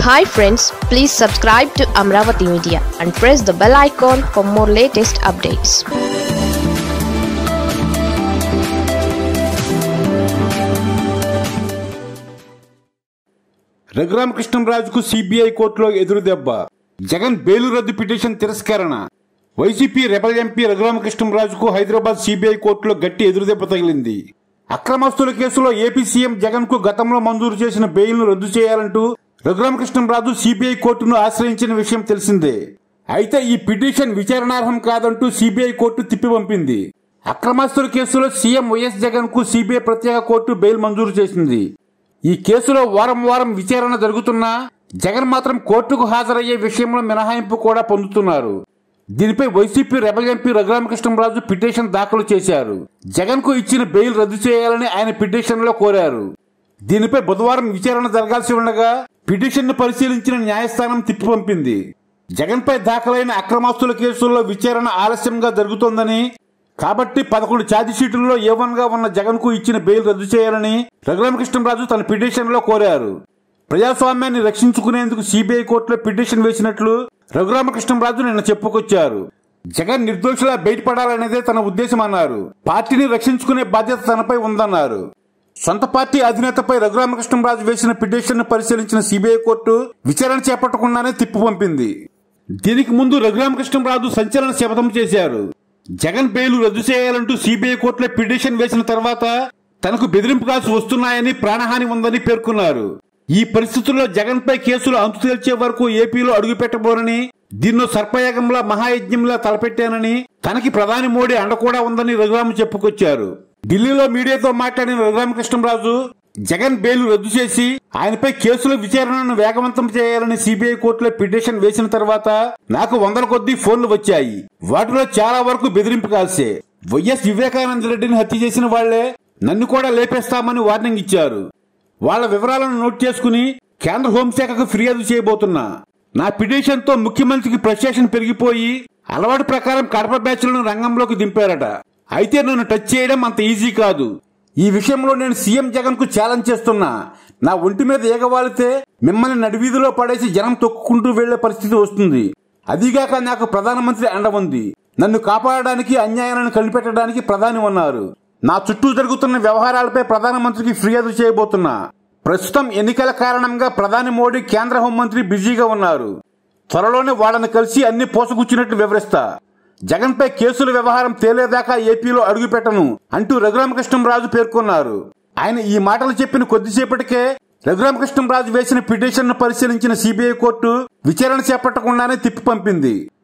hi friends please subscribe to Amaravati media and press the bell icon for more latest updates రఘురామకృష్ణంరాజుకు CBI కోర్టులో ఎదురు దెబ్బ Jagan bail రద్దు petition తిరస్కరణ వైసీపీ రెబల్ ఎంపీ రఘురామకృష్ణంరాజుకు హైదరాబాద్ సిబిఐ కోర్టులో గట్టి ఎదురుదెబ్బ తగిలింది అక్రమస్తుల కేసులో ఏపీ సీఎం జగన్ కు గతంలో మంజూరు చేసిన బెయిల్ను రద్దు చేయాలంటూ రఘురామకృష్ణంరాజు సిబిఐ కోర్టును ఆశ్రయించిన విషయం తెలిసిందే అయితే ఈ పిటిషన్ విచారణార్హం కాదంటూ సిబిఐ కోర్టు తిప్పి పంపింది అక్రమస్తుల కేసులో సీఎం వైఎస్ జగన్ కు సిబిఐ ప్రత్యేక కోర్టు బెయిల్ మంజూరు చేసింది ఈ కేసులో వారం వారం విచారణ జరుగుతున్నా జగన్ మాత్రం కోర్టుకు హాజరయ్యే విషయంలో మినహాయింపు కూడా పొందుతున్నారు దీనిపై YCP rebel MP Raghu Rama Krishnam Raju petition దాఖలు చేశారు జగన్ కు ఇచ్చిన బెయిల్ రద్దు చేయాలని ఆయన పిటిషన్ లో కోరారు దీనిపై బుధవారం విచారణ జరగాల్సి ఉండగా పిటిషన్ ను పరిశీలించిన న్యాయస్థానం తిప్పి పంపింది జగన్ పై దాఖలైన అక్రమాస్తుల కేసుల్లో విచారణ ఆలస్యంగా జరుగుతోందని కాబట్టి పదకొండు ఛార్జిషీటుల్లో ఏ వన్ గా ఉన్న జగన్ కు ఇచ్చిన బెయిల్ రద్దు చేయాలని రఘురామకృష్ణరాజు తన పిటిషన్ లో కోరారు ప్రజాస్వామ్యాన్ని రక్షించుకునేందుకు సిబిఐ కోర్టులో పిటిషన్ వేసినట్లు రఘురామకృష్ణరాజు నిన్న చెప్పుకొచ్చారు జగన్ నిర్దోషిలా బయటపడాలనేదే తన ఉద్దేశం అన్నారు పార్టీని రక్షించుకునే బాధ్యత తనపై ఉందన్నారు సొంత పార్టీ అధినేతపై రఘురామకృష్ణరాజు వేసిన పిటిషన్ ను పరిశీలించిన సిబిఐ కోర్టు విచారణ చేపట్టకుండానే తిప్పు పంపింది దీనికి ముందు రఘురామకృష్ణరాజు సంచలన శపథం చేశారు జగన్ బెయిల్ రద్దు చేయాలంటూ సిబిఐ కోర్టులో పిటిషన్ వేసిన తర్వాత తనకు బెదిరింపు కాల్స్ వస్తున్నాయని ప్రాణహాని ఉందని పేర్కొన్నారు ఈ పరిస్థితుల్లో జగన్ పై కేసులు అంతు తేల్చే వరకు ఏపీలో అడుగు పెట్టబోనని దీన్నో సర్పయాగంలా మహాయజ్ఞంలా తలపెట్టానని తనకి ప్రధాని మోడీ అండ కూడా ఉందని రఘురామ చెప్పుకొచ్చారు ఢిల్లీలో మీడియాతో మాట్లాడిన రఘురామకృష్ణరాజు జగన్ బెయిల్ రద్దు చేసి ఆయనపై కేసుల విచారణను వేగవంతం చేయాలని సిబిఐ కోర్టులో పిటిషన్ వేసిన తర్వాత నాకు వందల కొద్దీ ఫోన్లు వచ్చాయి వాటిలో చాలా వరకు బెదిరింపు కాల్సే వైఎస్ వివేకానంద రెడ్డిని హత్య చేసిన వాళ్లే నన్ను కూడా లేపేస్తామని వార్నింగ్ ఇచ్చారు వాళ్ళ వివరాలను నోట్ చేసుకుని కేంద్ర హోంశాఖకు ఫిర్యాదు చేయబోతున్నా నా పిటిషన్ తో ముఖ్యమంత్రికి ప్రశ్నేషన్ పెరిగిపోయి అలవాటు ప్రకారం కడప బ్యాచ్లను రంగంలోకి దింపారట అయితే నన్ను టచ్ చేయడం అంత ఈజీ కాదు ఈ విషయంలో నేను సీఎం జగన్ కు ఛాలెంజ్ చేస్తున్నా నా ఒంటి మీద ఏగవాలితే మిమ్మల్ని నడివీధిలో పడేసి జనం తొక్కుకుంటూ వెళ్లే పరిస్థితి వస్తుంది అదిగాక నాకు ప్రధానమంత్రి అండ ఉంది నన్ను కాపాడడానికి అన్యాయాలను కనిపెట్టడానికి ప్రధాని ఉన్నారు నా చుట్టూ జరుగుతున్న వ్యవహారాలపై ప్రధానమంత్రికి ఫిర్యాదు చేయబోతున్నా ప్రస్తుతం ఎన్నికల కారణంగా ప్రధాని మోడీ కేంద్ర హోంమంత్రి బిజీగా ఉన్నారు త్వరలోనే వాళ్ళని కలిసి అన్ని పోసగుచ్చినట్టు వివరిస్తా జగన్ పై కేసుల వ్యవహారం తేలేదాకా ఏపీలో అడుగుపెట్టను అంటూ రఘురామకృష్ణంరాజు పేర్కొన్నారు ఆయన ఈ మాటలు చెప్పిన కొద్దిసేపటికే రఘురామకృష్ణంరాజు వేసిన పిటిషన్ ను పరిశీలించిన సిబిఐ కోర్టు విచారణ చేపట్టకుండానే తిప్పి పంపింది